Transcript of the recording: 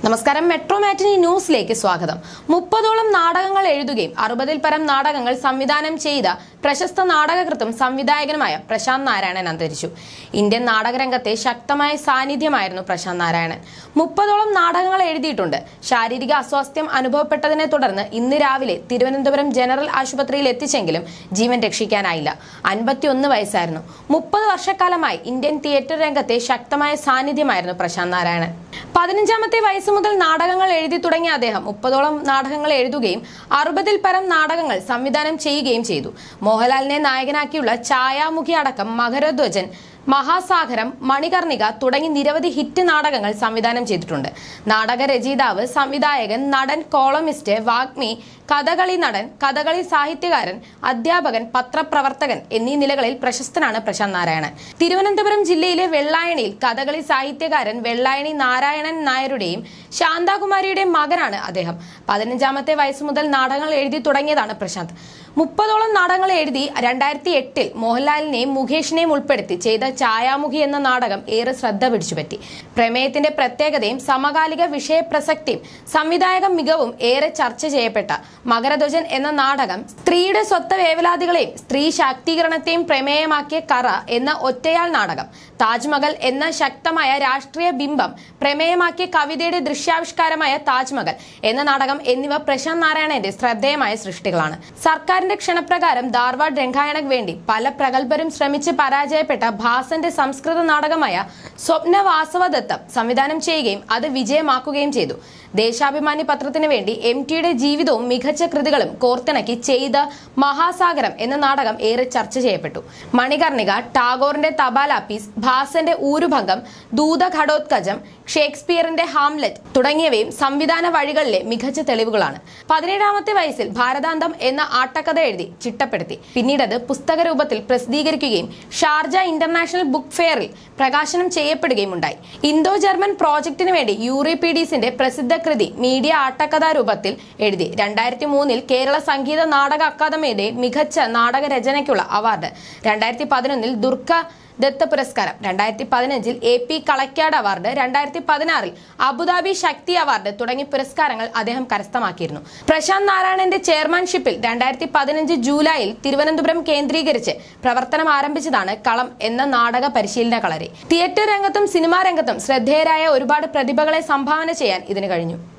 നമസ്കാരം മെട്രോ മാറ്റിനി ന്യൂസിലേക്ക് സ്വാഗതം മുപ്പതോളം നാടകങ്ങൾ എഴുതുകയും അറുപതിൽ പരം നാടകങ്ങൾ സംവിധാനം ചെയ്ത പ്രശസ്ത നാടകകൃത്തും സംവിധായകനുമായ പ്രശാന്ത് നാരായണൻ അന്തരിച്ചു ഇന്ത്യൻ നാടകരംഗത്തെ ശക്തമായ സാന്നിധ്യമായിരുന്നു പ്രശാന്ത് നാരായണൻ മുപ്പതോളം നാടകങ്ങൾ എഴുതിയിട്ടുണ്ട് ശാരീരിക അസ്വാസ്ഥ്യം അനുഭവപ്പെട്ടതിനെ തുടർന്ന് ഇന്ന് രാവിലെ തിരുവനന്തപുരം ജനറൽ ആശുപത്രിയിൽ എത്തിച്ചെങ്കിലും ജീവൻ രക്ഷിക്കാനായില്ല അൻപത്തിയൊന്ന് വയസ്സായിരുന്നു മുപ്പത് വർഷക്കാലമായി ഇന്ത്യൻ തിയേറ്റർ രംഗത്തെ ശക്തമായ സാന്നിധ്യമായിരുന്നു പ്രശാന്ത് നാരായണൻ പതിനഞ്ചാമത്തെ വയസ്സ് മുതൽ നാടകങ്ങൾ എഴുതി തുടങ്ങിയ അദ്ദേഹം മുപ്പതോളം നാടകങ്ങൾ എഴുതുകയും അറുപതിൽ പരം നാടകങ്ങൾ സംവിധാനം ചെയ്യുകയും ചെയ്തു മോഹൻലാലിനെ നായകനാക്കിയുള്ള ഛായാമുഖി അടക്കം മകരധ്വജൻ മഹാസാഗരം മണികർണിക തുടങ്ങി നിരവധി ഹിറ്റ് നാടകങ്ങൾ സംവിധാനം ചെയ്തിട്ടുണ്ട് നാടക രചയിതാവ് സംവിധായകൻ നടൻ കോളമിസ്റ്റ് വാഗ്മി കഥകളി നടൻ കഥകളി സാഹിത്യകാരൻ അധ്യാപകൻ പത്രപ്രവർത്തകൻ എന്നീ നിലകളിൽ പ്രശസ്തനാണ് പ്രശാന്ത് നാരായണൻ തിരുവനന്തപുരം ജില്ലയിലെ വെള്ളായണിയിൽ കഥകളി സാഹിത്യകാരൻ വെള്ളായണി നാരായണൻ നായരുടെയും ശാന്താകുമാരിയുടെയും മകനാണ് അദ്ദേഹം പതിനഞ്ചാമത്തെ വയസ്സ് മുതൽ നാടകങ്ങൾ എഴുതി തുടങ്ങിയതാണ് പ്രശാന്ത് മുപ്പതോളം നാടകങ്ങൾ എഴുതി രണ്ടായിരത്തി എട്ടിൽ മോഹൻലാലിനെയും മുകേഷിനെയും ഉൾപ്പെടുത്തി ചെയ്ത ഛായാമുഖി എന്ന നാടകം ഏറെ ശ്രദ്ധ പിടിച്ചുപറ്റി പ്രമേയത്തിന്റെ പ്രത്യേകതയും സമകാലിക വിഷയപ്രസക്തിയും സംവിധായക മികവും ഏറെ ചർച്ച ചെയ്യപ്പെട്ട മകരധ്വജൻ എന്ന നാടകം സ്ത്രീയുടെ സ്വത്ത് വേവലാതികളെയും സ്ത്രീ ശാക്തീകരണത്തെയും പ്രമേയമാക്കിയ കറ എന്ന ഒറ്റയാൾ നാടകം താജ്മഹൽ എന്ന ശക്തമായ രാഷ്ട്രീയ ബിംബം പ്രമേയമാക്കിയ കവിതയുടെ ദൃശ്യാവിഷ്കാരമായ താജ്മഹൽ എന്ന നാടകം എന്നിവ പ്രശാന്ത് നാരായണന്റെ ശ്രദ്ധേയമായ സൃഷ്ടികളാണ് സർക്കാരിന്റെ ക്ഷണപ്രകാരം ധാർവാഡ് രംഗായണക്ക് വേണ്ടി പല പ്രഗത്ഭരും ശ്രമിച്ച് പരാജയപ്പെട്ട ഭാസന്റെ സംസ്കൃത നാടകമായ സ്വപ്ന വാസവദത്തം സംവിധാനം ചെയ്യുകയും അത് വിജയമാക്കുകയും ചെയ്തു ദേശാഭിമാനി പത്രത്തിന് വേണ്ടി എം ടിയുടെ ജീവിതവും മികച്ച കൃതികളും കോർത്തിണക്കി ചെയ്ത മഹാസാഗരം എന്ന നാടകം ഏറെ ചർച്ച ചെയ്യപ്പെട്ടു മണികർണിക ടാഗോറിന്റെ തപാലാപ്പീസ് ഭാസന്റെ ഊരുഭംഗം ദൂതഘടോത്കജം ഷേക്സ്പിയറിന്റെ ഹാംലെറ്റ് തുടങ്ങിയവയും സംവിധാന വഴികളിലെ മികച്ച തെളിവുകളാണ് പതിനേഴാമത്തെ വയസ്സിൽ ഭാരതാന്തം എന്ന ആട്ടക്കഥ എഴുതി ചിട്ടപ്പെടുത്തി പിന്നീട് അത് പുസ്തക രൂപത്തിൽ പ്രസിദ്ധീകരിക്കുകയും ഷാർജ ഇന്റർനാഷണൽ ബുക്ക് ഫെയറിൽ പ്രകാശനം ചെയ്യപ്പെടുകയും ഉണ്ടായി ഇന്തോ ജർമ്മൻ പ്രോജക്ടിന് വേണ്ടി യൂറിപീഡീസിന്റെ പ്രസിദ്ധ കൃതി മീഡിയ ആട്ടക്കഥാ രൂപത്തിൽ എഴുതി രണ്ടായിരത്തി മൂന്നിൽ കേരള സംഗീത നാടക അക്കാദമിയുടെ മികച്ച നാടക രചനയ്ക്കുള്ള അവാർഡ് രണ്ടായിരത്തി പതിനൊന്നിൽ ദുർഗ ദത്ത പുരസ്കാരം രണ്ടായിരത്തി പതിനഞ്ചിൽ എ പി കളക്കാട് അവാർഡ് രണ്ടായിരത്തി പതിനാറിൽ അബുദാബി ശക്തി അവാർഡ് തുടങ്ങിയ പുരസ്കാരങ്ങൾ അദ്ദേഹം കരസ്ഥമാക്കിയിരുന്നു പ്രശാന്ത് നാരായണന്റെ ചെയർമാൻഷിപ്പിൽ രണ്ടായിരത്തി പതിനഞ്ച് ജൂലൈയിൽ തിരുവനന്തപുരം കേന്ദ്രീകരിച്ച് പ്രവർത്തനം ആരംഭിച്ചതാണ് കളം എന്ന നാടക പരിശീലന കളരി തിയേറ്റർ രംഗത്തും സിനിമാ രംഗത്തും ശ്രദ്ധേയരായ ഒരുപാട് പ്രതിഭകളെ സംഭാവന ചെയ്യാൻ ഇതിന് കഴിഞ്ഞു